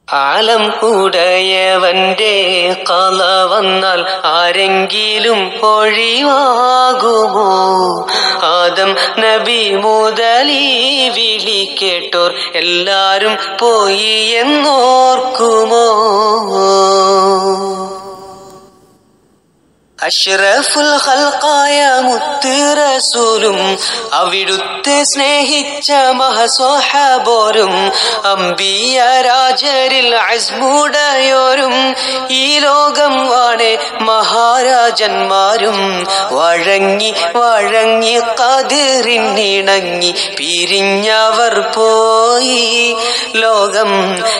ആലം ഉടയവന്റെ കല വന്നാൽ ആരെങ്കിലും ഒഴിവാകുമോ ആദം നബി മുതലീ വിളി കേട്ടോർ എല്ലാരും പോയി എന്നോർക്കുമോ അഷ്റഫുൽ ഖൽഖായ മുത്ത് റസൂലും അവിടുത്തെ സ്നേഹിച്ച മഹസ്വഹബോരും അമ്പിയ രാജരിൽ അസ്മുടയോരും ഈ ലോകം വാണെ മഹാരാജന്മാരും വഴങ്ങി വഴങ്ങി കതിറിനിണങ്ങി പിരിഞ്ഞവർ പോയി ലോകം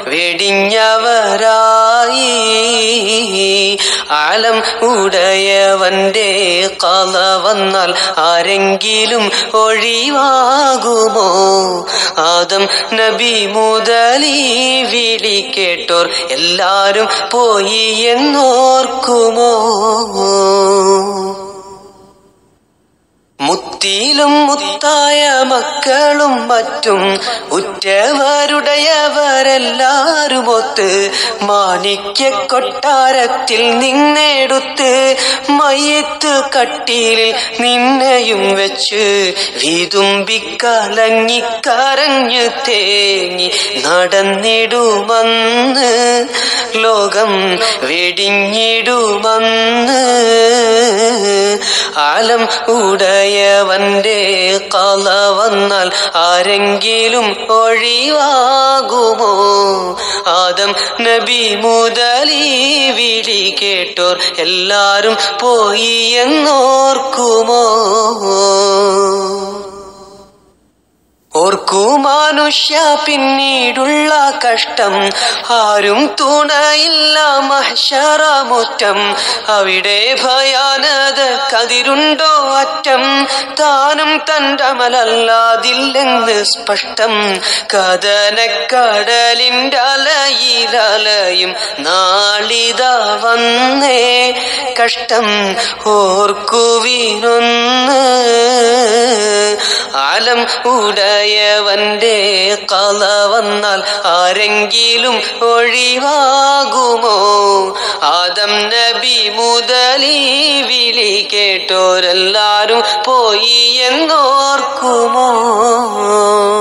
വെടിഞ്ഞവരായി ആലം ഉടയവന്റെ കല വന്നാൽ ആരെങ്കിലും ഒഴിവാകുമോ ആദം നബി മുതലീ വിളി കേട്ടോർ എല്ലാരും പോയി എന്നോർക്കുമോ മുത്തിയിലും മുത്തായ മക്കളും മറ്റും ഉറ്റവരുടയവരെല്ലാരുമൊത്ത് മാണിക്യ കൊട്ടാരത്തിൽ നിന്നെടുത്ത് മയ്യത്ത് കട്ടിലിൽ നിന്നെയും വെച്ച് വിതുമ്പിക്കലങ്ങി കരഞ്ഞു തേങ്ങി നടന്നിടുമെന്ന് ലോകം വെടിഞ്ഞിടുമെന്ന് ആലം ഉടയവന്റെ കല വന്നാൽ ആരെങ്കിലും ഒഴിവാകുമോ ആദം നബി മുതലീ വിളി കേട്ടോർ എല്ലാരും പോയി എന്നോർക്കുമോ ഓർക്കൂ മനുഷ്യ പിന്നീടുള്ള കഷ്ടം ആരും തുണയില്ല മഹ്ശറമുറ്റം അവിടെ ഭയാനത കതിരുണ്ടോ അറ്റം താനും തണ്ടമലല്ലാതില്ലെന്ന് സ്പഷ്ടം കഥനക്കടലിൻ്റെ അലയിലലയും നാളിത വന്നേ കഷ്ടം ഓർക്കുവിനൊന്ന് ആലം ഉടയവന്റെ കല വന്നാൽ ആരെങ്കിലും ഒഴിവാകുമോ ആദം നബി മുതലീ വിളി കേട്ടോരെല്ലാരും പോയി എന്നോർക്കുമോ